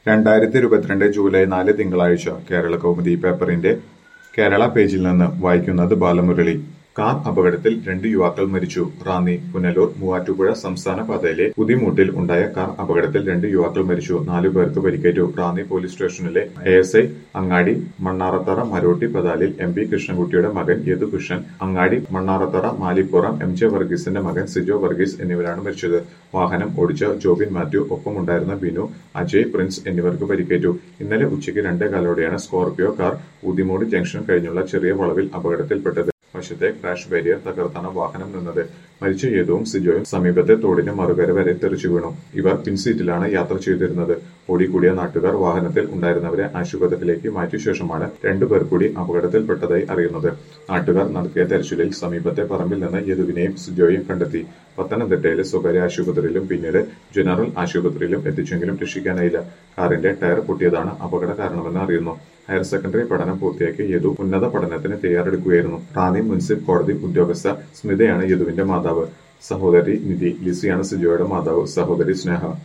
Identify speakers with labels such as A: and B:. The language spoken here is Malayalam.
A: രണ്ടായിരത്തി ഇരുപത്തിരണ്ട് ജൂലൈ നാല് തിങ്കളാഴ്ച കേരള കൗമുദി പേപ്പറിന്റെ കേരള പേജിൽ നിന്ന് വായിക്കുന്നത് ബാലമുരളി കാർ അപകടത്തിൽ രണ്ട് യുവാക്കൾ മരിച്ചു റാന്നി പുനലൂർ മൂവാറ്റുപുഴ സംസ്ഥാന പാതയിലെ പുതിമൂട്ടിൽ ഉണ്ടായ കാർ അപകടത്തിൽ രണ്ട് യുവാക്കൾ മരിച്ചു നാലു പേർക്ക് പരിക്കേറ്റു റാന്നി പോലീസ് സ്റ്റേഷനിലെ A S I Angadi Mannarathara മരോട്ടി പതാലിൽ എം പി കൃഷ്ണൻകുട്ടിയുടെ മകൻ യദുകൃഷ്ണൻ അങ്ങാടി മണ്ണാറത്തറ മാലിപ്പുറം എം ജെ വർഗീസിന്റെ മകൻ സിജോ വർഗീസ് എന്നിവരാണ് മരിച്ചത് വാഹനം ഓടിച്ച ജോബിൻ മാത്യു ഒപ്പമുണ്ടായിരുന്ന ബിനു അജയ് പ്രിൻസ് എന്നിവർക്ക് പരിക്കേറ്റു ഇന്നലെ ഉച്ചയ്ക്ക് രണ്ടേകാലോടെയാണ് സ്കോർപിയോ കാർ ഊതിമൂട് ജംഗ്ഷൻ കഴിഞ്ഞുള്ള ചെറിയ വളവിൽ അപകടത്തിൽപ്പെട്ടത് വശത്തെ ക്രാഷ് ബാരിയർ തകർത്താണ് വാഹനം നിന്നത് മരിച്ച യേതുവും സിജോയും സമീപത്തെ തോടിന് മറുകര വരെ തെറിച്ചു വീണു ഇവർ പിൻസീറ്റിലാണ് യാത്ര ചെയ്തിരുന്നത് ഓടിക്കൂടിയ നാട്ടുകാർ വാഹനത്തിൽ ഉണ്ടായിരുന്നവരെ ആശുപത്രിയിലേക്ക് മാറ്റിയ ശേഷമാണ് രണ്ടുപേർ കൂടി അപകടത്തിൽപ്പെട്ടതായി അറിയുന്നത് നാട്ടുകാർ നടത്തിയ തെരച്ചിലിൽ സമീപത്തെ പറമ്പിൽ നിന്ന് യദുവിനെയും സിജോയും കണ്ടെത്തി പത്തനംതിട്ടയിലെ സ്വകാര്യ ആശുപത്രിയിലും പിന്നീട് ജനറൽ ആശുപത്രിയിലും എത്തിച്ചെങ്കിലും രക്ഷിക്കാനായില്ല കാറിന്റെ ടയർ പൊട്ടിയതാണ് അപകട കാരണമെന്ന് അറിയുന്നു ഹയർ സെക്കൻഡറി പഠനം പൂർത്തിയാക്കി യദു ഉന്നത പഠനത്തിന് തയ്യാറെടുക്കുകയായിരുന്നു റാന്നി മുനിസിപ്പൽ കോടതി ഉദ്യോഗസ്ഥ സ്മിതയാണ് യദുവിന്റെ മാതാവ് സഹോദരി നിധി ലിസിയാണ് സിജോയുടെ മാതാവ് സഹോദരി സ്നേഹ